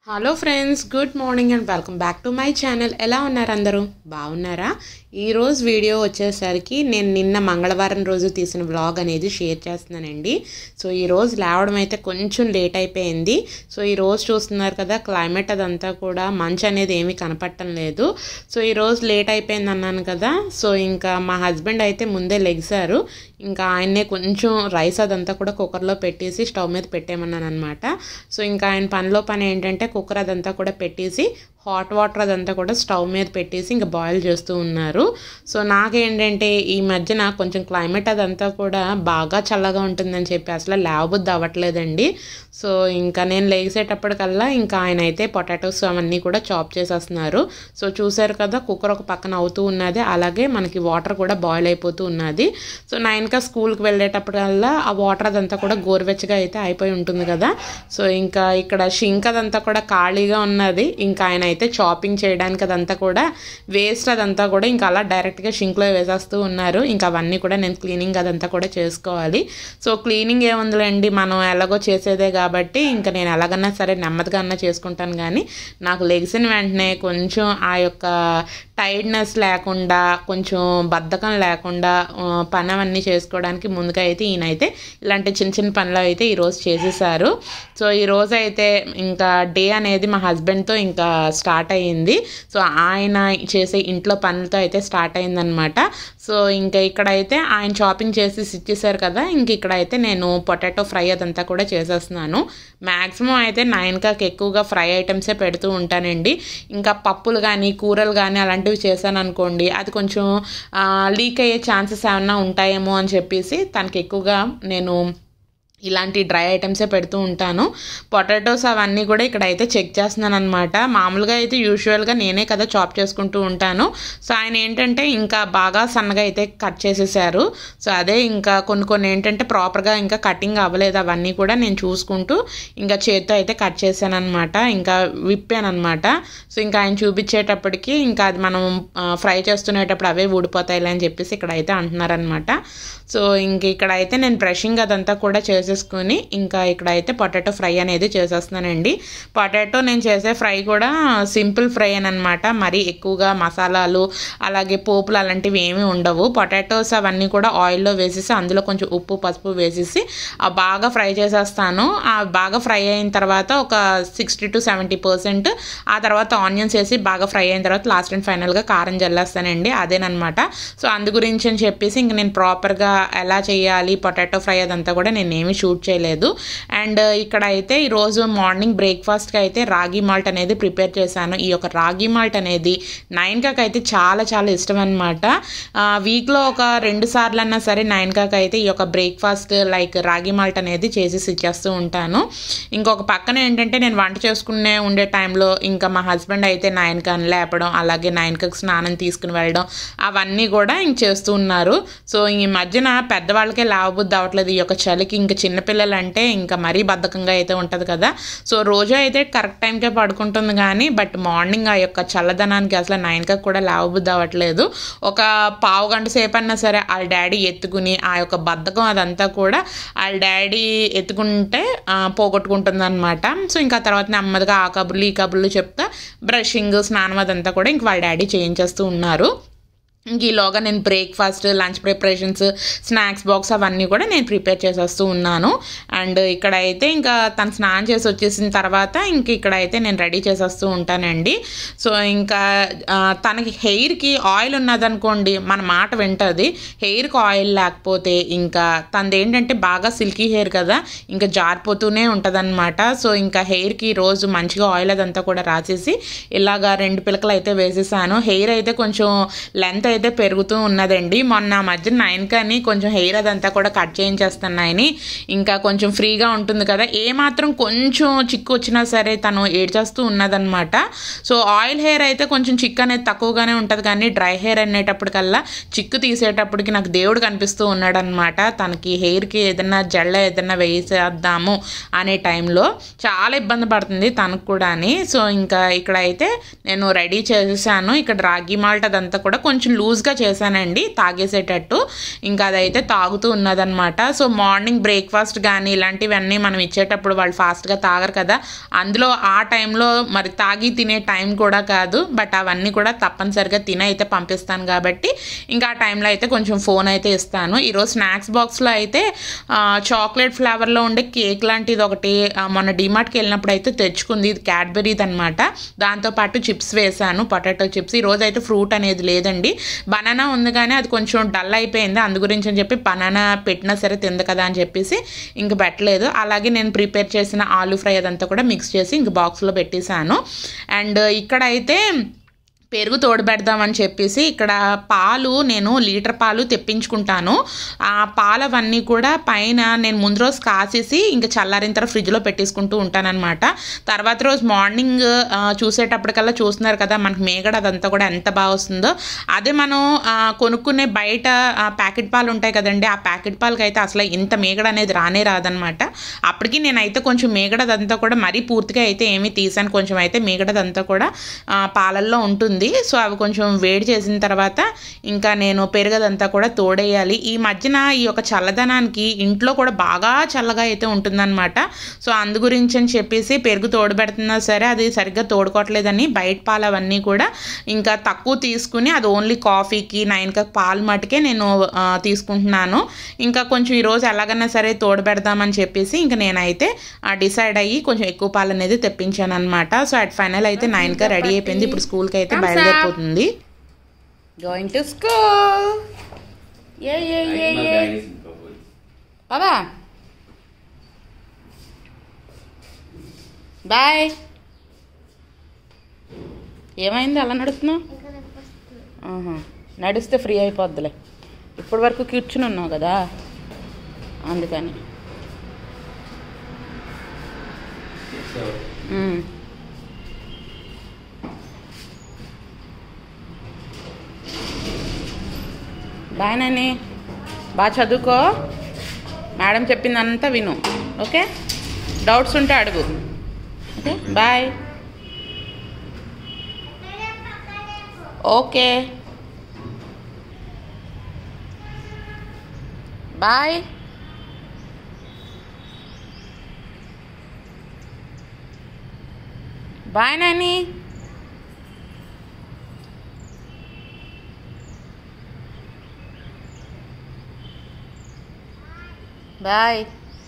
Hello friends good morning and welcome back to my channel ఎలా ఉన్నారు అందరూ బాగున్నారా ఈరోజు వీడియో వచ్చేసరికి నేను నిన్న మంగళవారం రోజు తీసిన వ్లాగ్ అనేది షేర్ చేస్తున్నానండి సో ఈరోజు లేవడం అయితే కొంచెం లేట్ అయిపోయింది సో ఈరోజు చూస్తున్నారు కదా క్లైమేట్ అదంతా కూడా మంచు అనేది ఏమీ కనపడటం లేదు సో ఈరోజు లేట్ అయిపోయింది అన్నాను కదా సో ఇంకా మా హస్బెండ్ అయితే ముందే లెగిసారు ఇంకా ఆయన్నే కొంచెం రైస్ అదంతా కూడా కుక్కర్లో పెట్టేసి స్టవ్ మీద పెట్టేమన్నాను అనమాట సో ఇంకా ఆయన పనిలో పని ఏంటంటే కుక్కర్ అదంతా కూడా పెట్టేసి హాట్ వాటర్ అదంతా కూడా స్టవ్ మీద పెట్టేసి ఇంకా బాయిల్ చేస్తూ ఉన్నారు సో నాకేంటంటే ఈ మధ్యన కొంచెం క్లైమేట్ అదంతా కూడా బాగా చల్లగా ఉంటుందని చెప్పి అసలు లేవబుద్ధి అవ్వట్లేదండి సో ఇంకా నేను లేచేటప్పటికల్లా ఇంకా ఆయన అయితే పొటాటోస్ అవన్నీ కూడా చాప్ చేసేస్తున్నారు సో చూసారు కదా కుక్కర్ ఒక పక్కన అవుతూ ఉన్నది అలాగే మనకి వాటర్ కూడా బాయిల్ అయిపోతూ ఉన్నది సో నైన్కా స్కూల్కి వెళ్ళేటప్పటికల్లా ఆ వాటర్ అదంతా కూడా గోరువెచ్చగా అయితే అయిపోయి ఉంటుంది కదా సో ఇంకా ఇక్కడ షింక్ అదంతా కూడా ఖాళీగా ఉన్నది ఇంకా ఆయన అయితే చాపింగ్ చేయడానికి అదంతా కూడా వేస్ట్ అదంతా కూడా ఇంకా అలా డైరెక్ట్గా షింక్లో వేసేస్తూ ఉన్నారు ఇంకా అవన్నీ కూడా నేను క్లీనింగ్ అదంతా కూడా చేసుకోవాలి సో క్లీనింగ్ ఏముందిలేండి మనం ఎలాగో చేసేదే కాబట్టి ఇంకా నేను ఎలాగన్నా సరే నెమ్మదిగా అన్నా చేసుకుంటాను కానీ నాకు లెగిసిన వెంటనే కొంచెం ఆ యొక్క టైర్డ్నెస్ లేకుండా కొంచెం బద్ధకం లేకుండా ఆ, పని అవన్నీ చేసుకోవడానికి ముందుగా అయితే ఈయనైతే ఇలాంటి చిన్న చిన్న పనులు అయితే ఈరోజు చేసేసారు సో ఈరోజు అయితే ఇంకా డే అనేది మా హస్బెండ్తో ఇంకా స్టార్ట్ అయ్యింది సో ఆయన చేసే ఇంట్లో పనులతో అయితే స్టార్ట్ అయిందనమాట సో ఇంకా ఇక్కడైతే ఆయన షాపింగ్ చేసి ఇచ్చేసారు కదా ఇంక ఇక్కడైతే నేను పొటాటో ఫ్రై అదంతా కూడా చేసేస్తున్నాను మ్యాక్సిమం అయితే నైన్ కాకి ఎక్కువగా ఫ్రై ఐటమ్సే పెడుతూ ఉంటానండి ఇంకా పప్పులు కానీ కూరలు కానీ అలాంటివి చేశాను అనుకోండి అది కొంచెం లీక్ అయ్యే ఛాన్సెస్ ఏమన్నా ఉంటాయేమో అని చెప్పేసి తనకి ఎక్కువగా నేను ఇలాంటి డ్రై ఐటమ్సే పెడుతూ ఉంటాను పొటాటోస్ అవన్నీ కూడా ఇక్కడ అయితే చెక్ చేస్తున్నాను అనమాట మామూలుగా అయితే యూజువల్గా నేనే కదా చాప్ చేసుకుంటూ ఉంటాను సో ఆయన ఏంటంటే ఇంకా బాగా సన్నగా అయితే కట్ చేసేసారు సో అదే ఇంకా కొన్ని కొన్ని ఏంటంటే ప్రాపర్గా ఇంకా కటింగ్ అవ్వలేదు అవన్నీ కూడా నేను చూసుకుంటూ ఇంకా చేత్తో అయితే కట్ చేశాను అనమాట ఇంకా విప్పాను అనమాట సో ఇంకా ఆయన చూపించేటప్పటికి ఇంకా అది మనం ఫ్రై చేస్తునేటప్పుడు అవే ఊడిపోతాయిలే అని చెప్పేసి ఇక్కడ అయితే అంటున్నారనమాట సో ఇంక ఇక్కడ అయితే నేను బ్రషింగ్ అదంతా కూడా చేసేసుకుని ఇంకా ఇక్కడ అయితే పొటాటో ఫ్రై అనేది చేసేస్తున్నానండి పొటాటో నేను చేసే ఫ్రై కూడా సింపుల్ ఫ్రై అని అనమాట మరీ ఎక్కువగా మసాలాలు అలాగే పోపులు అలాంటివి ఏమీ ఉండవు పొటాటోస్ అవన్నీ కూడా ఆయిల్లో వేసేసి అందులో కొంచెం ఉప్పు పసుపు వేసేసి ఆ బాగా ఫ్రై చేసేస్తాను ఆ బాగా ఫ్రై అయిన తర్వాత ఒక సిక్స్టీ టు సెవెంటీ పర్సెంట్ ఆ తర్వాత ఆనియన్స్ వేసి బాగా ఫ్రై అయిన తర్వాత లాస్ట్ అండ్ ఫైనల్గా కారం జల్లేస్తానండి అదేనమాట సో అందు గురించి అని చెప్పేసి ఇంక నేను ప్రాపర్గా ఎలా చేయాలి పొటాటో ఫ్రై అదంతా కూడా నేను ఏమీ షూట్ చేయలేదు అండ్ ఇక్కడ అయితే ఈరోజు మార్నింగ్ బ్రేక్ఫాస్ట్కి అయితే రాగి మాల్ట్ అనేది ప్రిపేర్ చేశాను ఈ యొక్క రాగి మాల్ట్ అనేది నైన్కాకి అయితే చాలా చాలా ఇష్టం అనమాట వీక్లో ఒక రెండు సార్లు అన్నా సరే నైన్కాకి అయితే ఈ యొక్క బ్రేక్ఫాస్ట్ లైక్ రాగి మాల్ట్ అనేది చేసి ఇచ్చేస్తూ ఉంటాను ఇంకొక పక్కన ఏంటంటే నేను వంట చేసుకునే ఉండే టైంలో ఇంకా మా హస్బెండ్ అయితే నైన్ కాని లేపడం అలాగే నైన్ కకి స్నానం తీసుకుని వెళ్ళడం అవన్నీ కూడా ఇంక చేస్తూ ఉన్నారు సో ఈ మధ్యన పెద్దవాళ్ళకే లావబుద్ధి అవ్వట్లేదు ఈ యొక్క చలికి ఇంకా చిన్నపిల్లలు అంటే ఇంకా మరీ బద్ధకంగా అయితే ఉంటుంది కదా సో రోజు అయితే కరెక్ట్ టైంకే పడుకుంటుంది కానీ బట్ మార్నింగ్ ఆ యొక్క చల్లదనానికి అసలు నైన్కి కూడా లావబుద్ధి అవ్వట్లేదు ఒక పావు గంట సేపు అన్నా సరే వాళ్ళ డాడీ ఎత్తుకుని ఆ యొక్క బద్ధకం అదంతా కూడా వాళ్ళ డాడీ ఎత్తుకుంటే పోగొట్టుకుంటుంది అనమాట సో ఇంకా తర్వాత నెమ్మదిగా ఆ కబుర్లు ఈ కబుర్లు చెప్తా బ్రషింగ్ స్నానం అదంతా కూడా ఇంక వాళ్ళ డాడీ చేయించేస్తూ ఉన్నారు ఇంక ఈలోగా నేను breakfast lunch preparations snacks box అవన్నీ కూడా నేను ప్రిపేర్ చేసేస్తూ ఉన్నాను అండ్ ఇక్కడ అయితే ఇంకా తను స్నానం చేసి వచ్చేసిన తర్వాత ఇంక ఇక్కడ అయితే నేను రెడీ చేసేస్తూ ఉంటానండి సో ఇంకా ఆ, తనకి హెయిర్కి ఆయిల్ ఉన్నదనుకోండి మన మాట వింటుంది హెయిర్కి ఆయిల్ లేకపోతే ఇంకా తనది ఏంటంటే బాగా సిల్కీ హెయిర్ కదా ఇంకా జారిపోతూనే ఉంటుందన్నమాట సో ఇంకా హెయిర్కి రోజు మంచిగా ఆయిల్ అదంతా కూడా రాసేసి ఇలాగా రెండు పిలకలు అయితే వేసేసాను హెయిర్ అయితే కొంచెం లెంత్ అయితే పెరుగుతూ ఉన్నదండి మొన్న మధ్య నైన్ కానీ కొంచెం హెయిర్ అదంతా కూడా కట్ చేయించేస్తున్నాయని ఇంకా కొంచెం ఫ్రీగా ఉంటుంది కదా ఏ మాత్రం కొంచెం చిక్కు వచ్చినా సరే తను ఏడ్చేస్తూ ఉన్నదనమాట సో ఆయిల్ హెయిర్ అయితే కొంచెం చిక్కు అనేది తక్కువగానే ఉంటుంది కానీ డ్రై హెయిర్ అనేటప్పటికల్లా చిక్కు తీసేటప్పటికి నాకు దేవుడు కనిపిస్తూ ఉన్నాడనమాట తనకి హెయిర్కి ఏదైనా జళ్ళ ఏదైనా వేసేద్దాము అనే టైంలో చాలా ఇబ్బంది పడుతుంది తనకు కూడా అని సో ఇంకా ఇక్కడ అయితే నేను రెడీ చేసేసాను ఇక్కడ రాగి మాల్ట్ అదంతా కూడా కొంచెం లూజ్ లూజ్గా చేశానండి తాగేసేటట్టు ఇంకా అదైతే తాగుతూ ఉన్నదనమాట సో మార్నింగ్ బ్రేక్ఫాస్ట్ కానీ ఇలాంటివన్నీ మనం ఇచ్చేటప్పుడు వాళ్ళు ఫాస్ట్గా తాగరు కదా అందులో ఆ టైంలో మరి తాగి తినే టైం కూడా కాదు బట్ అవన్నీ కూడా తప్పనిసరిగా తిని అయితే పంపిస్తాను కాబట్టి ఇంకా ఆ టైంలో అయితే కొంచెం ఫోన్ అయితే ఇస్తాను ఈరోజు స్నాక్స్ బాక్స్లో అయితే ఆ, చాక్లెట్ ఫ్లేవర్లో ఉండే కేక్ లాంటిది ఒకటి ఆ, మొన్న డిమార్ట్కి వెళ్ళినప్పుడు అయితే తెచ్చుకుంది ఇది క్యాడ్బెరీది అనమాట దాంతోపాటు చిప్స్ వేసాను పొటాటో చిప్స్ ఈ రోజు అయితే ఫ్రూట్ అనేది లేదండి బనానా ఉంది కానీ అది కొంచెం డల్ అయిపోయింది అందు గురించి అని చెప్పి బనానా పెట్టినా సరే తింది కదా అని చెప్పేసి ఇంక పెట్టలేదు అలాగే నేను ప్రిపేర్ చేసిన ఆలూ ఫ్రై అదంతా కూడా మిక్స్ చేసి ఇంక బాక్స్లో పెట్టేశాను అండ్ ఇక్కడైతే పెరుగు తోడబెడదామని చెప్పేసి ఇక్కడ పాలు నేను లీటర్ పాలు తెప్పించుకుంటాను ఆ పాలవన్నీ కూడా పైన నేను ముందు రోజు కాసేసి ఇంకా చల్లారిన తర్వాత ఫ్రిడ్జ్లో పెట్టేసుకుంటూ ఉంటానన్నమాట తర్వాత రోజు మార్నింగ్ ఆ, చూసేటప్పటికల్లా చూస్తున్నారు కదా మనకి మేగడ అదంతా కూడా ఎంత బాగా వస్తుందో అదే మనం ఆ, కొనుక్కునే బయట ఆ, ప్యాకెట్ పాలు ఉంటాయి కదండి ఆ ప్యాకెట్ పాలకి అయితే అసలు ఇంత మేగడ అనేది రానే రాదనమాట అప్పటికి నేనైతే కొంచెం మేగడదంతా కూడా మరీ పూర్తిగా అయితే ఏమీ తీసాను కొంచెం అయితే మేగడదంతా కూడా ఆ, పాలల్లో ఉంటుంది సో అవి కొంచెం వేడి చేసిన తర్వాత ఇంకా నేను పెరుగదంతా కూడా తోడేయాలి ఈ మధ్యన ఈ యొక్క చల్లదనానికి ఇంట్లో కూడా బాగా చల్లగా అయితే ఉంటుందన్నమాట సో అందు గురించి అని చెప్పేసి పెరుగు తోడబెడుతున్నా సరే అది సరిగ్గా తోడుకోవట్లేదని బయట పాలు అవన్నీ కూడా ఇంకా తక్కువ తీసుకుని అది ఓన్లీ కాఫీకి నైన్ కప్ పాలు మటుకే నేను ఆ, తీసుకుంటున్నాను ఇంకా కొంచెం ఈరోజు ఎలాగైనా సరే తోడబెడదామని చెప్పేసి ఇంకా నేనైతే డిసైడ్ అయ్యి కొంచెం ఎక్కువ పాలు అనేది తెప్పించాను అనమాట సో అట్ ఫైనల్ అయితే నైన్గా రెడీ అయిపోయింది ఇప్పుడు స్కూల్కి అయితే బయలుదేరిపోతుంది గోయింగ్ టు స్కూల్ ఏ ఏ ఏ ఏ పదా బాయ్ ఏమైంది అలా నడుస్తున్నావు ఆహా. నడిస్తే ఫ్రీ అయిపోద్దిలే ఇప్పటి వరకు కూర్చుని ఉన్నావు కదా అందుకని ఉమ్. బాయ్ నాని బాగా చదువుకో మేడం చెప్పిందంతా విను ఓకే డౌట్స్ ఉంటే అడుగు okay bye okay bye bye Nani bye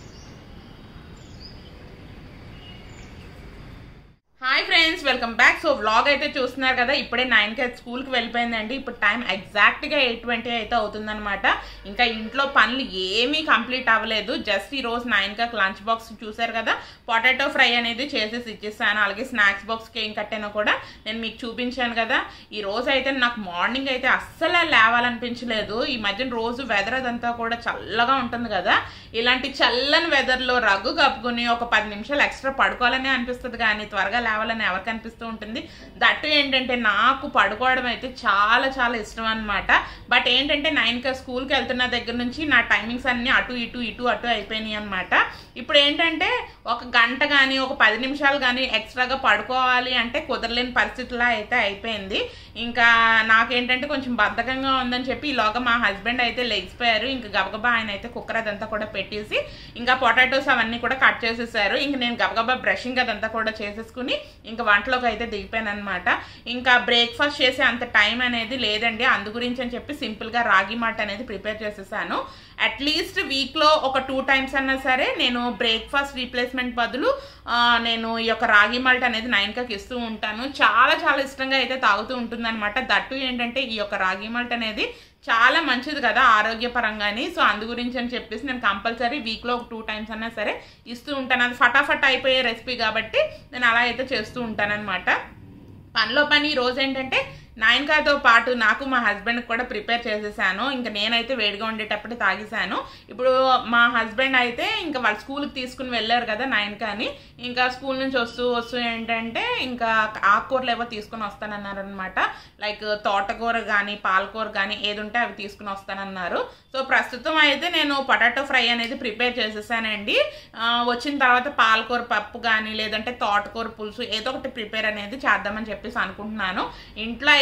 hi friends welcome back so vlog అయితే చూస్తున్నారు కదా ఇప్పుడే నైన్ కి స్కూల్కి వెళ్ళిపోయిందండి ఇప్పుడు టైం ఎగ్జాక్ట్గా ఎయిట్ ట్వంటీ అయితే అవుతుందన్నమాట ఇంకా ఇంట్లో పనులు ఏమీ కంప్లీట్ అవ్వలేదు జస్ట్ ఈ రోజు నైన్ కి లంచ్ బాక్స్ చూసారు కదా పొటాటో ఫ్రై అనేది చేసేసి ఇచ్చేసాను అలాగే స్నాక్స్ బాక్స్కి ఏం కట్టానో కూడా నేను మీకు చూపించాను కదా ఈ రోజు అయితే నాకు మార్నింగ్ అయితే అస్సలు లేవాలనిపించలేదు ఈ మధ్యన రోజు వెదర్ అదంతా కూడా చల్లగా ఉంటుంది కదా ఇలాంటి చల్లని వెదర్లో రగ్గు కప్పుకొని ఒక పది నిమిషాలు ఎక్స్ట్రా పడుకోవాలని అనిపిస్తుంది కానీ త్వరగా లేవాలని ఎవరికి అనిపిస్తూ ఉంటుంది దట్టు ఏంటంటే నాకు పడుకోవడం అయితే చాలా చాలా ఇష్టం అనమాట బట్ ఏంటంటే నైన్కి స్కూల్కి వెళ్తున్న దగ్గర నుంచి నా టైమింగ్స్ అన్నీ అటు ఇటు ఇటు అటు అయిపోయినాయి అనమాట ఇప్పుడు ఏంటంటే ఒక గంట కానీ ఒక పది నిమిషాలు కానీ ఎక్స్ట్రాగా పడుకోవాలి అంటే కుదరలేని పరిస్థితిలా అయితే అయిపోయింది ఇంకా నాకేంటంటే కొంచెం బద్ధకంగా ఉందని చెప్పి ఈలోగా మా హస్బెండ్ అయితే లెగ్సిపోయారు ఇంకా గబగబా ఆయన అయితే కుక్కర్ అదంతా కూడా పెట్టేసి ఇంకా పొటాటోస్ అవన్నీ కూడా కట్ చేసేసారు ఇంక నేను గబగబా బ్రషింగ్ అదంతా కూడా చేసేసుకుని ఇంకా వంటలోకి అయితే దిగిపోయాను అనమాట ఇంకా బ్రేక్ఫాస్ట్ చేసే అంత టైం అనేది లేదండి అందు గురించి అని చెప్పి సింపుల్గా రాగి మాట్ అనేది ప్రిపేర్ చేసేసాను అట్లీస్ట్ వీక్లో ఒక టూ టైమ్స్ అన్నా సరే నేను బ్రేక్ఫాస్ట్ రీప్లేస్మెంట్ బదులు ఆ, నేను ఈ యొక్క రాగి మాల్ట్ అనేది నైన్కి ఇస్తూ ఉంటాను చాలా చాలా ఇష్టంగా అయితే తాగుతూ ఉంటుందన్నమాట దట్టు ఏంటంటే ఈ యొక్క రాగి మాల్ట్ అనేది చాలా మంచిది కదా ఆరోగ్యపరంగాని సో అందు గురించి అని చెప్పేసి నేను కంపల్సరీ వీక్లో ఒక టూ టైమ్స్ అన్నా సరే ఇస్తూ ఉంటాను అది ఫటాఫట్ అయిపోయే రెసిపీ కాబట్టి నేను అలా అయితే చేస్తూ ఉంటానన్నమాట పనిలో పని ఈ రోజు ఏంటంటే నాయనకాయతో పాటు నాకు మా హస్బెండ్కి కూడా ప్రిపేర్ చేసేసాను ఇంకా నేనైతే వేడిగా ఉండేటప్పుడు తాగేసాను ఇప్పుడు మా హస్బెండ్ అయితే ఇంకా వాళ్ళ స్కూల్కి తీసుకుని వెళ్ళారు కదా నాయనకాని ఇంకా స్కూల్ నుంచి వస్తూ వస్తూ ఏంటంటే ఇంకా ఆకుకూరలు ఏవో తీసుకుని వస్తానన్నారు అనమాట లైక్ తోటకూర కానీ పాలకూర కానీ ఏది ఉంటే అవి తీసుకుని వస్తానన్నారు సో ప్రస్తుతం అయితే నేను పొటాటో ఫ్రై అనేది ప్రిపేర్ చేసేసానండి ఆ, వచ్చిన తర్వాత పాలకూర పప్పు కానీ లేదంటే తోటకూర పులుసు ఏదో ఒకటి ప్రిపేర్ అనేది చేద్దామని చెప్పేసి అనుకుంటున్నాను ఇంట్లో అయితే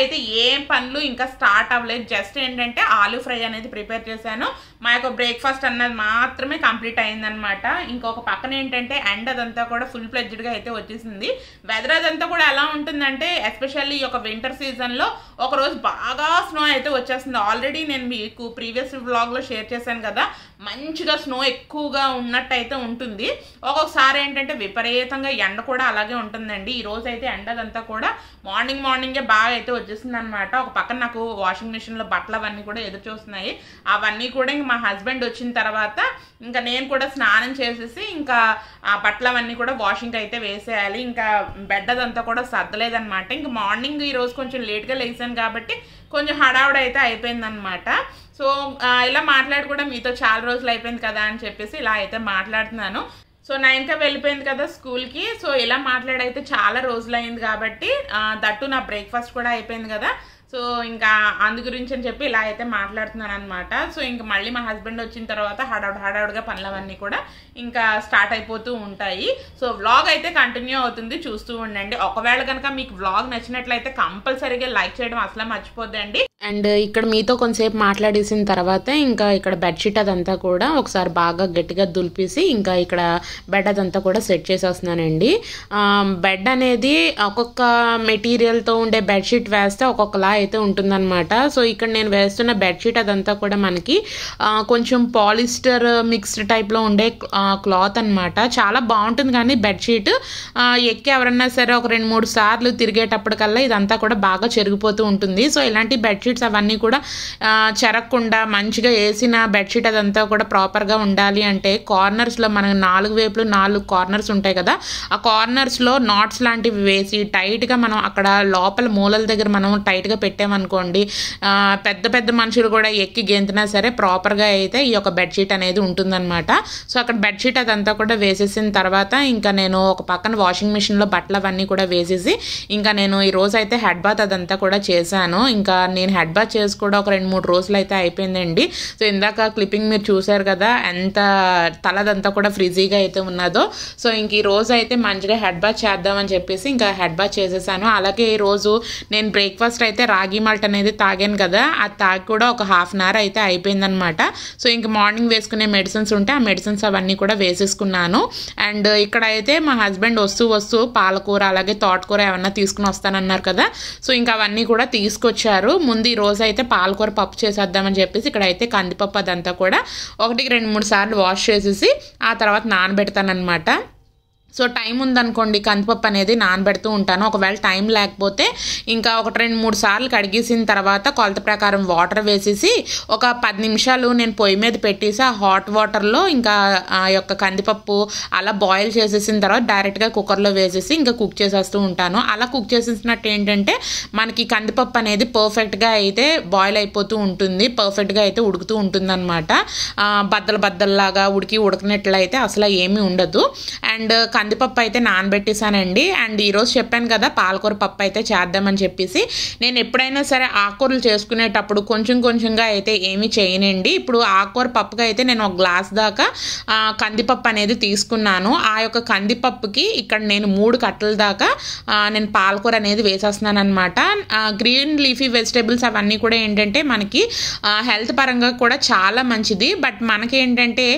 అయితే ఏం పనులు ఇంకా స్టార్ట్ అవ్వలేదు జస్ట్ ఏంటంటే ఆలూ ఫ్రై అనేది ప్రిపేర్ చేశాను మా యొక్క బ్రేక్ఫాస్ట్ అన్నది మాత్రమే కంప్లీట్ అయిందనమాట ఇంకొక పక్కన ఏంటంటే ఎండ్ అదంతా కూడా ఫుల్ ఫ్లెడ్జ్డ్గా అయితే వచ్చేసింది వెదర్ అదంతా కూడా ఎలా ఉంటుందంటే ఎస్పెషల్లీ ఈ యొక్క వింటర్ సీజన్లో ఒక రోజు బాగా స్నో అయితే వచ్చేస్తుంది ఆల్రెడీ నేను మీకు ప్రీవియస్ వ్లాగ్లో షేర్ చేశాను కదా మంచిగా స్నో ఎక్కువగా ఉన్నట్టు అయితే ఉంటుంది ఒక్కొక్కసారి ఏంటంటే విపరీతంగా ఎండ కూడా అలాగే ఉంటుందండి ఈ రోజు అయితే ఎండ అదంతా కూడా మార్నింగ్ మార్నింగే బాగా అయితే వచ్చేసింది అనమాట ఒక పక్కన నాకు వాషింగ్ మిషన్లో బట్టలు అవన్నీ కూడా ఎదురు చూస్తున్నాయి అవన్నీ కూడా ఇంక మా హస్బెండ్ వచ్చిన తర్వాత ఇంకా నేను కూడా స్నానం చేసేసి ఇంకా ఆ బట్టలు అవన్నీ కూడా వాషింగ్ అయితే వేసేయాలి ఇంకా బెడ్ అదంతా కూడా సర్దలేదనమాట ఇంకా మార్నింగ్ ఈ రోజు కొంచెం లేట్గా లేసాను కాబట్టి కొంచెం హడావుడి అయితే అయిపోయిందనమాట సో ఆ, ఇలా మాట్లాడి కూడా మీతో చాలా రోజులు అయిపోయింది కదా అని చెప్పేసి ఇలా అయితే మాట్లాడుతున్నాను సో నైన్కే వెళ్ళిపోయింది కదా స్కూల్కి సో ఇలా మాట్లాడైతే చాలా రోజులు అయింది కాబట్టి ఆ, దట్టు నా బ్రేక్ఫాస్ట్ కూడా అయిపోయింది కదా సో ఇంకా అందు గురించి అని చెప్పి ఇలా అయితే మాట్లాడుతున్నాను అనమాట సో ఇంకా మళ్ళీ మా హస్బెండ్ వచ్చిన తర్వాత హడావుడ్ హడావుడిగా పనులవన్నీ కూడా ఇంకా స్టార్ట్ అయిపోతూ ఉంటాయి సో వ్లాగ్ అయితే కంటిన్యూ అవుతుంది చూస్తూ ఉండండి ఒకవేళ కనుక మీకు వ్లాగ్ నచ్చినట్లయితే కంపల్సరీగా లైక్ చేయడం అసలు మర్చిపోద్దండి అండ్ ఇక్కడ మీతో కొంతసేపు మాట్లాడేసిన తర్వాత ఇంకా ఇక్కడ బెడ్షీట్ అదంతా కూడా ఒకసారి బాగా గట్టిగా దులిపేసి ఇంకా ఇక్కడ బెడ్ అదంతా కూడా సెట్ చేసేస్తున్నానండి ఆ, బెడ్ అనేది ఒక్కొక్క మెటీరియల్తో ఉండే బెడ్షీట్ వేస్తే ఒక్కొక్కలా అయితే ఉంటుందన్నమాట సో ఇక్కడ నేను వేస్తున్న బెడ్షీట్ అదంతా కూడా మనకి ఆ, కొంచెం పాలిస్టర్ మిక్స్డ్ టైప్లో ఉండే క్లాత్ అన్నమాట చాలా బాగుంటుంది కానీ బెడ్షీట్ ఆ, ఎక్కి ఎవరన్నా సరే ఒక రెండు మూడు సార్లు తిరిగేటప్పటికల్లా ఇదంతా కూడా బాగా చెరిగిపోతూ ఉంటుంది సో ఇలాంటి బెడ్షీట్స్ అవన్నీ కూడా ఆ, చెరగకుండా మంచిగా వేసిన బెడ్షీట్ అదంతా కూడా ప్రాపర్గా ఉండాలి అంటే కార్నర్స్లో మనకు నాలుగు వైపులు నాలుగు కార్నర్స్ ఉంటాయి కదా ఆ కార్నర్స్లో నాట్స్ లాంటివి వేసి టైట్గా మనం అక్కడ లోపల మూలల దగ్గర మనం టైట్గా పెట్టామనుకోండి ఆ, పెద్ద పెద్ద మనుషులు కూడా ఎక్కి గెంతినా సరే ప్రాపర్గా అయితే ఈ యొక్క బెడ్షీట్ అనేది ఉంటుందన్నమాట సో అక్కడ బెడ్షీట్ అదంతా కూడా వేసేసిన తర్వాత ఇంకా నేను ఒక పక్కన వాషింగ్ మిషన్లో బట్టలు అవన్నీ కూడా వేసేసి ఇంకా నేను ఈ రోజు అయితే హెడ్ బాత్ అదంతా కూడా చేశాను ఇంకా నేను హెడ్ బాత్ చేసి కూడా ఒక రెండు మూడు రోజులు అయితే అయిపోయిందండి సో ఇందాక క్లిప్పింగ్ మీరు చూశారు కదా ఎంత తలదంతా కూడా ఫ్రిజీగా అయితే ఉన్నదో సో ఇంక ఈ రోజు అయితే మంచిగా హెడ్ బాత్ చేద్దామని చెప్పేసి ఇంకా హెడ్ బాత్ చేసేసాను అలాగే ఈ రోజు నేను బ్రేక్ఫాస్ట్ అయితే రాగి మాల్ట్ అనేది తాగాను కదా అది తాగి కూడా ఒక హాఫ్ అన్ అవర్ అయితే అయిపోయిందనమాట సో ఇంక మార్నింగ్ వేసుకునే మెడిసిన్స్ ఉంటే ఆ మెడిసిన్స్ అవన్నీ కూడా వేసేసుకున్నాను అండ్ ఇక్కడ అయితే మా హస్బెండ్ వస్తూ వస్తూ పాలకూర అలాగే తోటకూర ఏమన్నా తీసుకుని వస్తానన్నారు కదా సో ఇంకా అవన్నీ కూడా తీసుకొచ్చారు ముందు ఈ రోజు అయితే పాలకూర పప్పు చేసేద్దామని చెప్పేసి ఇక్కడ అయితే కందిపప్పు అదంతా కూడా ఒకటికి రెండు మూడు సార్లు వాష్ చేసేసి ఆ తర్వాత నానబెడతానమాట సో టైం ఉందనుకోండి కందిపప్పు అనేది నానబెడుతూ ఉంటాను ఒకవేళ టైం లేకపోతే ఇంకా ఒకటి రెండు మూడు సార్లు కడిగేసిన తర్వాత కొలత ప్రకారం వాటర్ వేసేసి ఒక పది నిమిషాలు నేను పొయ్యి మీద పెట్టేసి ఆ హాట్ వాటర్లో ఇంకా ఆ యొక్క కందిపప్పు అలా బాయిల్ చేసేసిన తర్వాత డైరెక్ట్గా కుక్కర్లో వేసేసి ఇంకా కుక్ చేసేస్తూ ఉంటాను అలా కుక్ చేసేసినట్టు ఏంటంటే మనకి కందిపప్పు అనేది పర్ఫెక్ట్గా అయితే బాయిల్ అయిపోతూ ఉంటుంది పర్ఫెక్ట్గా అయితే ఉడుకుతూ ఉంటుంది అనమాట బద్దలు బద్దల్లాగా ఉడికి ఉడకనట్లయితే అసలు ఏమీ ఉండదు అండ్ కందిపప్పు అయితే నానబెట్టేసానండి అండ్ ఈరోజు చెప్పాను కదా పాలకూర పప్పు అయితే చేద్దామని చెప్పేసి నేను ఎప్పుడైనా సరే ఆకుకూరలు చేసుకునేటప్పుడు కొంచెం కొంచెంగా అయితే ఏమీ చేయనండి ఇప్పుడు ఆకుకూర పప్పుగా అయితే నేను ఒక గ్లాస్ దాకా ఆ, కందిపప్పు అనేది తీసుకున్నాను ఆ యొక్క కందిపప్పుకి ఇక్కడ నేను మూడు కట్టల దాకా ఆ, నేను పాలకూర అనేది వేసేస్తున్నాను అనమాట గ్రీన్ లీఫీ వెజిటేబుల్స్ అవన్నీ కూడా ఏంటంటే మనకి హెల్త్ పరంగా కూడా చాలా మంచిది బట్ మనకి ఏంటంటే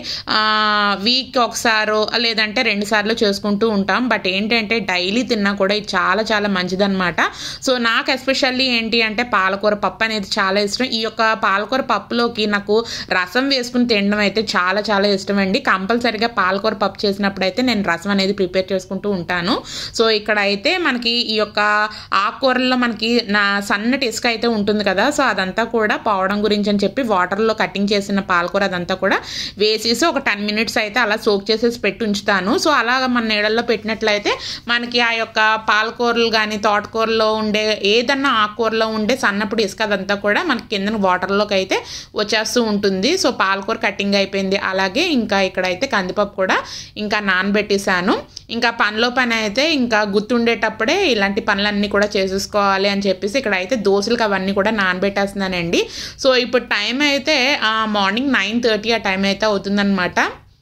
వీక్ ఒకసారో లేదంటే రెండు సార్లు చేసుకుంటూ ఉంటాం బట్ ఏంటంటే డైలీ తిన్నా కూడా ఇది చాలా చాలా మంచిదన్నమాట సో నాకు ఎస్పెషల్లీ ఏంటి అంటే పాలకూర పప్పు అనేది చాలా ఇష్టం ఈ యొక్క పాలకూర పప్పులోకి నాకు రసం వేసుకుని తినడం అయితే చాలా చాలా ఇష్టం అండి కంపల్సరీగా పాలకూర పప్పు చేసినప్పుడు అయితే నేను రసం అనేది ప్రిపేర్ చేసుకుంటూ ఉంటాను సో ఇక్కడ అయితే మనకి ఈ యొక్క ఆకుకూరల్లో మనకి నా సన్నటి ఇసుక అయితే ఉంటుంది కదా సో అదంతా కూడా పోవడం గురించి అని చెప్పి వాటర్లో కటింగ్ చేసిన పాలకూర అదంతా కూడా వేసేసి ఒక టెన్ మినిట్స్ అయితే అలా సోక్ చేసేసి పెట్టి ఉంచుతాను సో అలాగ మన నీళ్ళల్లో పెట్టినట్లయితే మనకి ఆ యొక్క పాలకూరలు కానీ తోటకూరలో ఉండే ఏదన్నా ఆకుకూరలో ఉండే సన్నప్పుడు ఇసుక అదంతా కూడా మనకి కింద వాటర్లోకి అయితే వచ్చేస్తూ ఉంటుంది సో పాలకూర కటింగ్ అయిపోయింది అలాగే ఇంకా ఇక్కడైతే కందిపప్పు కూడా ఇంకా నానబెట్టేశాను ఇంకా పనిలో పని అయితే ఇంకా గుర్తుండేటప్పుడే ఇలాంటి పనులన్నీ కూడా చేసేసుకోవాలి అని చెప్పేసి ఇక్కడ అయితే దోశలకు అవన్నీ కూడా నానబెట్టేస్తున్నానండి సో ఇప్పుడు టైం అయితే మార్నింగ్ నైన్ థర్టీ ఆ టైం అయితే అవుతుందన్నమాట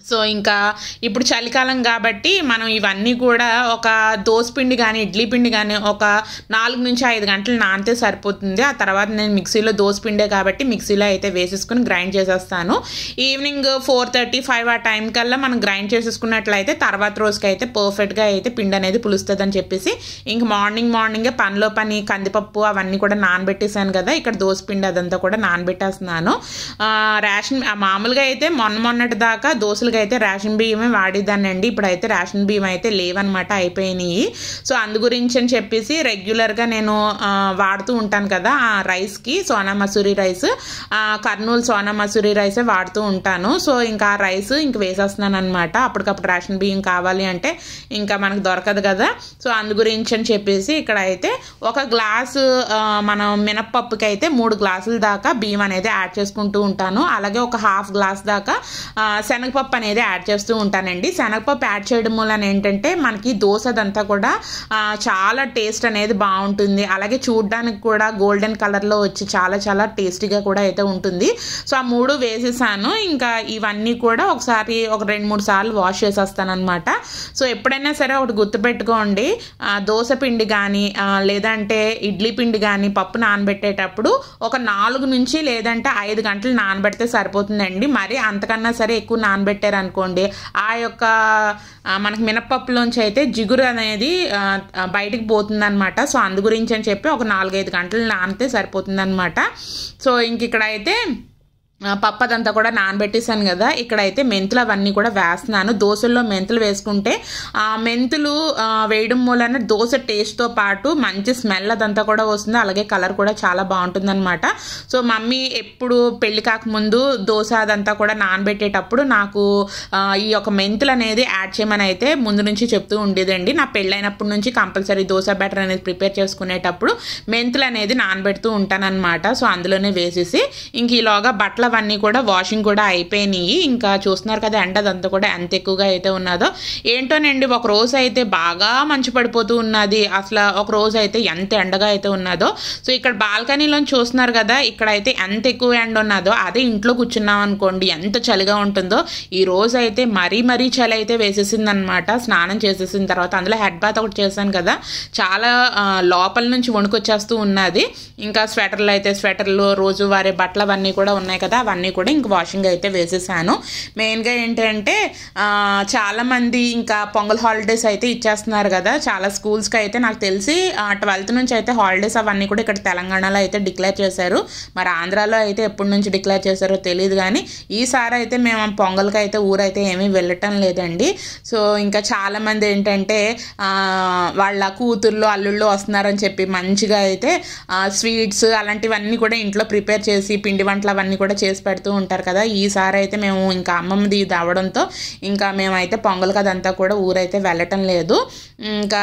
సో ఇంకా ఇప్పుడు చలికాలం కాబట్టి మనం ఇవన్నీ కూడా ఒక దోశ పిండి కానీ ఇడ్లీ పిండి కానీ ఒక నాలుగు నుంచి ఐదు గంటలు నానితే సరిపోతుంది ఆ తర్వాత నేను మిక్సీలో దోశ పిండే కాబట్టి మిక్సీలో అయితే వేసేసుకుని గ్రైండ్ చేసేస్తాను ఈవినింగ్ ఫోర్ థర్టీ ఫైవ్ ఆ టైం కల్లా మనం గ్రైండ్ చేసేసుకున్నట్లయితే తర్వాత రోజుకి అయితే పర్ఫెక్ట్గా అయితే పిండి అనేది పులుస్తుంది అని చెప్పేసి ఇంక మార్నింగ్ మార్నింగే పనిలో పని కందిపప్పు అవన్నీ కూడా నానబెట్టేసాను కదా ఇక్కడ దోశ పిండి అదంతా కూడా నానబెట్టేస్తున్నాను ఆ, రేషన్ ఆ, మామూలుగా అయితే మొన్న మొన్నటి దాకా దోశలు అయితే రేషన్ బియ్యమే వాడేదానండి ఇప్పుడైతే రేషన్ బియ్యం అయితే లేవన్నమాట అయిపోయినాయి సో అందు గురించి అని చెప్పేసి రెగ్యులర్గా నేను ఆ, వాడుతూ ఉంటాను కదా ఆ రైస్కి సోనా మసూరి రైస్ ఆ, కర్నూలు సోనా మసూరి రైసే వాడుతూ ఉంటాను సో ఇంకా ఆ రైస్ ఇంక వేసేస్తున్నాను అనమాట అప్పటికప్పుడు రేషన్ బియ్యం కావాలి అంటే ఇంకా మనకు దొరకదు కదా సో అందు గురించి అని చెప్పేసి ఇక్కడ అయితే ఒక గ్లాసు ఆ, మనం మినప్పప్పుకి అయితే మూడు గ్లాసుల దాకా బియ్యం అనేది యాడ్ చేసుకుంటూ ఉంటాను అలాగే ఒక హాఫ్ గ్లాస్ దాకా ఆ, శనగపప్పు అనేది యాడ్ చేస్తూ ఉంటానండి శనగపప్పు యాడ్ చేయడం వలన ఏంటంటే మనకి దోశ అదంతా కూడా ఆ, చాలా టేస్ట్ అనేది బాగుంటుంది అలాగే చూడడానికి కూడా గోల్డెన్ కలర్లో వచ్చి చాలా చాలా టేస్టీగా కూడా అయితే ఉంటుంది సో ఆ మూడు వేసేసాను ఇంకా ఇవన్నీ కూడా ఒకసారి ఒక రెండు మూడు సార్లు వాష్ చేసేస్తాను అనమాట సో ఎప్పుడైనా సరే ఒకటి గుర్తుపెట్టుకోండి ఆ, దోశ పిండి కానీ ఆ, లేదంటే ఇడ్లీ పిండి కానీ పప్పు నానబెట్టేటప్పుడు ఒక నాలుగు నుంచి లేదంటే ఐదు గంటలు నానబెడితే సరిపోతుందండి మరి అంతకన్నా సరే ఎక్కువ నానబెట్టారు అనుకోండి ఆ యొక్క ఆ, మనకి మినపప్పులోంచి అయితే జిగురు అనేది ఆ, ఆ, బయటికి పోతుందన్నమాట సో అందు గురించి అని చెప్పి ఒక నాలుగైదు గంటలు నానితే సరిపోతుందన్నమాట సో ఇంక ఇక్కడ అయితే ఆ, పప్పు అదంతా కూడా నానబెట్టేసాను కదా ఇక్కడైతే మెంతులు అవన్నీ కూడా వేస్తున్నాను దోశల్లో మెంతులు వేసుకుంటే ఆ మెంతులు ఆ, వేయడం మూలన దోశ టేస్ట్తో పాటు మంచి స్మెల్ అదంతా కూడా వస్తుంది అలాగే కలర్ కూడా చాలా బాగుంటుంది అనమాట సో మమ్మీ ఎప్పుడు పెళ్లి కాకముందు దోశ అదంతా కూడా నానబెట్టేటప్పుడు నాకు ఆ, ఈ యొక్క మెంతులు అనేది యాడ్ చేయమని అయితే ముందు నుంచి చెప్తూ ఉండేదండి నా పెళ్ళైనప్పటి నుంచి కంపల్సరీ దోశ బ్యాటర్ అనేది ప్రిపేర్ చేసుకునేటప్పుడు మెంతులు అనేది నానబెడుతూ ఉంటానన్నమాట సో అందులోనే వేసేసి ఇంక ఈలోగా బట్టలు అవన్నీ కూడా వాషింగ్ కూడా అయిపోయినాయి ఇంకా చూస్తున్నారు కదా ఎండ అదంతా కూడా ఎంత ఎక్కువగా అయితే ఉన్నదో ఏంటోనండి ఒక రోజు అయితే బాగా మంచు పడిపోతూ ఉన్నది అసలు ఒక రోజు అయితే ఎంత ఎండగా అయితే ఉన్నదో సో ఇక్కడ బాల్కనీలో చూస్తున్నారు కదా ఇక్కడ అయితే ఎంత ఎక్కువ ఎండ ఉన్నదో అదే ఇంట్లో కూర్చున్నాం అనుకోండి ఎంత చలిగా ఉంటుందో ఈ రోజు అయితే మరీ మరీ చలి అయితే వేసేసింది అనమాట స్నానం చేసేసిన తర్వాత అందులో హెడ్ బాత్ ఒకటి చేశాను కదా చాలా ఆ, లోపల నుంచి వణుకొచ్చేస్తూ ఉన్నది ఇంకా స్వెటర్లు అయితే స్వెటర్లు రోజువారీ బట్టలు అవన్నీ కూడా ఉన్నాయి కదా అవన్నీ కూడా ఇంక వాషింగ్ అయితే వేసేసాను మెయిన్గా ఏంటంటే ఆ, చాలామంది ఇంకా పొంగల్ హాలిడేస్ అయితే ఇచ్చేస్తున్నారు కదా చాలా స్కూల్స్కి అయితే నాకు తెలిసి ట్వెల్త్ నుంచి అయితే హాలిడేస్ అవన్నీ కూడా ఇక్కడ తెలంగాణలో అయితే డిక్లేర్ చేశారు మరి ఆంధ్రాలో అయితే ఎప్పటి నుంచి డిక్లేర్ చేశారో తెలియదు కానీ ఈసారి అయితే మేము పొంగల్కి అయితే ఊరైతే ఏమీ వెళ్ళటం లేదండి సో ఇంకా చాలామంది ఏంటంటే ఆ, వాళ్ళ కూతుర్లు అల్లుళ్ళు వస్తున్నారని చెప్పి మంచిగా అయితే స్వీట్స్ అలాంటివన్నీ కూడా ఇంట్లో ప్రిపేర్ చేసి పిండి వంటలు అవన్నీ కూడా చేసి పెడుతూ ఉంటారు కదా ఈసారి అయితే మేము ఇంకా అమ్మమ్మది ఇది అవ్వడంతో ఇంకా మేమైతే పొంగల్కి అదంతా కూడా ఊరైతే వెళ్ళటం లేదు ఇంకా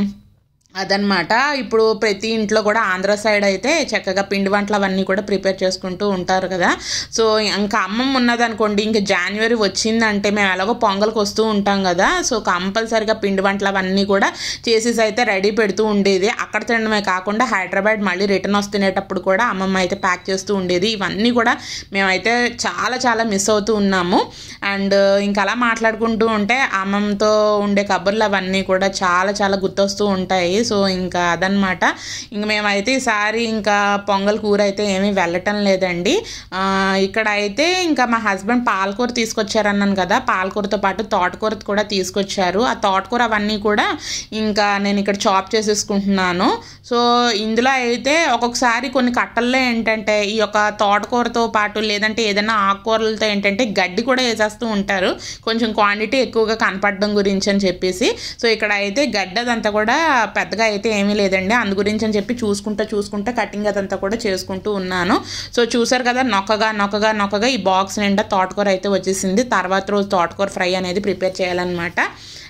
అదనమాట ఇప్పుడు ప్రతి ఇంట్లో కూడా ఆంధ్ర సైడ్ అయితే చక్కగా పిండి వంటలు అవన్నీ కూడా ప్రిపేర్ చేసుకుంటూ ఉంటారు కదా సో ఇంకా అమ్మమ్మ ఉన్నదనుకోండి ఇంకా జనవరి వచ్చిందంటే మేము ఎలాగో పొంగల్కి వస్తూ ఉంటాం కదా సో కంపల్సరిగా పిండి వంటలు అవన్నీ కూడా చేసేసి అయితే రెడీ పెడుతూ ఉండేది అక్కడ తినడమే కాకుండా హైదరాబాద్ మళ్ళీ రిటర్న్ వస్తునేటప్పుడు కూడా అమ్మమ్మ అయితే ప్యాక్ చేస్తూ ఉండేది ఇవన్నీ కూడా మేమైతే చాలా చాలా మిస్ అవుతూ ఉన్నాము అండ్ ఇంకా అలా మాట్లాడుకుంటూ ఉంటే అమ్మమ్మతో ఉండే కబుర్లు అవన్నీ కూడా చాలా చాలా గుర్తొస్తూ ఉంటాయి సో ఇంకా అదనమాట ఇంక మేమైతే ఈసారి ఇంకా పొంగల్ కూర అయితే ఏమీ వెళ్ళటం లేదండి ఆ, ఇక్కడ అయితే ఇంకా మా హస్బెండ్ పాలకూర తీసుకొచ్చారన్నాను కదా పాలకూరతో పాటు తోటకూర కూడా తీసుకొచ్చారు ఆ తోటకూర అవన్నీ కూడా ఇంకా నేను ఇక్కడ చాప్ చేసేసుకుంటున్నాను సో ఇందులో అయితే ఒక్కొక్కసారి కొన్ని కట్టల్లో ఏంటంటే ఈ యొక్క తోటకూరతో పాటు లేదంటే ఏదైనా ఆకుకూరలతో ఏంటంటే గడ్డి కూడా వేసేస్తూ ఉంటారు కొంచెం క్వాంటిటీ ఎక్కువగా కనపడడం గురించి అని చెప్పేసి సో ఇక్కడ అయితే గడ్డి అదంతా కూడా పెద్దగా అయితే ఏమీ లేదండి అందు గురించి అని చెప్పి చూసుకుంటూ చూసుకుంటూ కటింగ్ అదంతా కూడా చేసుకుంటూ ఉన్నాను సో చూసారు కదా నొక్కగా నొక్కగా నొక్కగా ఈ బాక్స్ నిండా తోటకూర అయితే వచ్చేసింది తర్వాత రోజు తోటకూర ఫ్రై అనేది ప్రిపేర్ చేయాలన్నమాట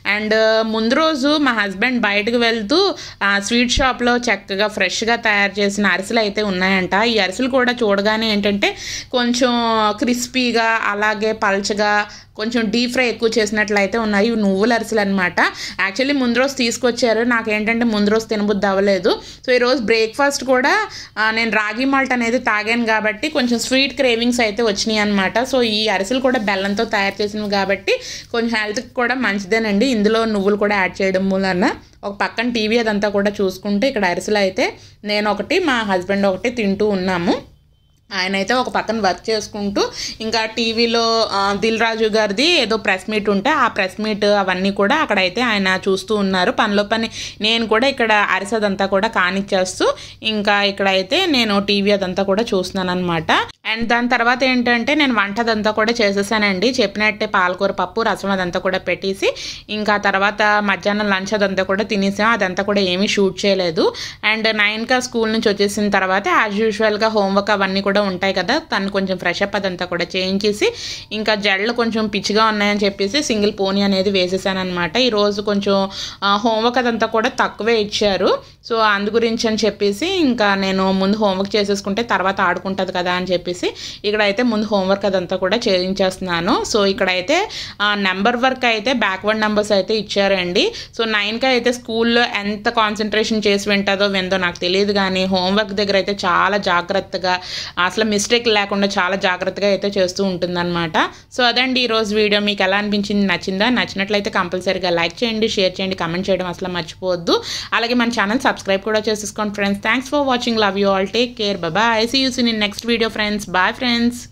అండ్ ముందు రోజు మా హస్బెండ్ బయటకు వెళ్తూ ఆ, స్వీట్ షాప్లో చక్కగా ఫ్రెష్గా తయారు చేసిన అరిసెలు అయితే ఉన్నాయంట ఈ అరిసెలు కూడా చూడగానే ఏంటంటే కొంచెం క్రిస్పీగా అలాగే పల్చగా కొంచెం డీప్ ఫ్రై ఎక్కువ చేసినట్లయితే ఉన్నాయి ఇవి నువ్వుల అరిసెలు అనమాట యాక్చువల్లీ ముందు రోజు తీసుకొచ్చారు నాకేంటంటే ముందు రోజు తినబుద్ధి అవ్వలేదు సో ఈరోజు బ్రేక్ఫాస్ట్ కూడా ఆ, నేను రాగి మాల్ట్ అనేది తాగాను కాబట్టి కొంచెం స్వీట్ క్రేవింగ్స్ అయితే వచ్చినాయి అనమాట సో ఈ అరిసెలు కూడా బెల్లంతో తయారు చేసినవి కాబట్టి కొంచెం హెల్త్కి కూడా మంచిదేనండి ఇందులో నువ్వులు కూడా యాడ్ చేయడం మూలన ఒక పక్కన టీవీ అదంతా కూడా చూసుకుంటే ఇక్కడ అరిసెలు అయితే నేను ఒకటి మా హస్బెండ్ ఒకటి తింటూ ఉన్నాము ఆయన అయితే ఒక పక్కన వర్క్ చేసుకుంటూ ఇంకా టీవీలో ఆ, దిల్ రాజు గారిది ఏదో ప్రెస్ మీట్ ఉంటే ఆ ప్రెస్ మీట్ అవన్నీ కూడా అక్కడైతే ఆయన చూస్తూ ఉన్నారు పనిలో పని నేను కూడా ఇక్కడ అరిసెదంతా కూడా కానిచ్చేస్తూ ఇంకా ఇక్కడైతే నేను టీవీ అదంతా కూడా చూస్తున్నాను అనమాట అండ్ దాని తర్వాత ఏంటంటే నేను వంట అదంతా కూడా చేసేసానండి చెప్పినట్టే పాలకూర పప్పు రసం అదంతా కూడా పెట్టేసి ఇంకా తర్వాత మధ్యాహ్నం లంచ్ అదంతా కూడా తినేసాం అదంతా కూడా ఏమీ షూట్ చేయలేదు అండ్ నైన్కా స్కూల్ నుంచి వచ్చేసిన తర్వాత యాజ్ యూజువల్గా హోంవర్క్ అవన్నీ కూడా ఉంటాయి కదా తను కొంచెం ఫ్రెష్ అప్ అదంతా కూడా చేయించేసి ఇంకా జడలు కొంచెం పిచ్చిగా ఉన్నాయని చెప్పేసి సింగిల్ పోనీ అనేది వేసేసాను అనమాట ఈరోజు కొంచెం హోంవర్క్ అదంతా కూడా తక్కువే ఇచ్చారు సో అందు గురించి అని చెప్పేసి ఇంకా నేను ముందు హోంవర్క్ చేసేసుకుంటే తర్వాత ఆడుకుంటుంది కదా అని చెప్పేసి ఇక్కడైతే ముందు హోంవర్క్ అదంతా కూడా చేయించేస్తున్నాను సో ఇక్కడైతే నెంబర్ వర్క్ అయితే బ్యాక్వర్డ్ నెంబర్స్ అయితే ఇచ్చారండి సో నైన్కి అయితే స్కూల్లో ఎంత కాన్సన్ట్రేషన్ చేసి వింటుందో విందో నాకు తెలియదు కానీ హోంవర్క్ దగ్గర అయితే చాలా జాగ్రత్తగా అసలు మిస్టేక్ లేకుండా చాలా జాగ్రత్తగా అయితే చేస్తూ ఉంటుందన్నమాట సో అదండి ఈరోజు వీడియో మీకు ఎలా అనిపించింది నచ్చిందా నచ్చినట్లయితే కంపల్సరీగా లైక్ చేయండి షేర్ చేయండి కమెంట్ చేయడం అసలు మర్చిపోవద్దు అలాగే మన ఛానల్ సబ్స్క్రైబ్ కూడా చేసేసుకోండి friends thanks for watching love you all take care bye see yous in next video friends bye friends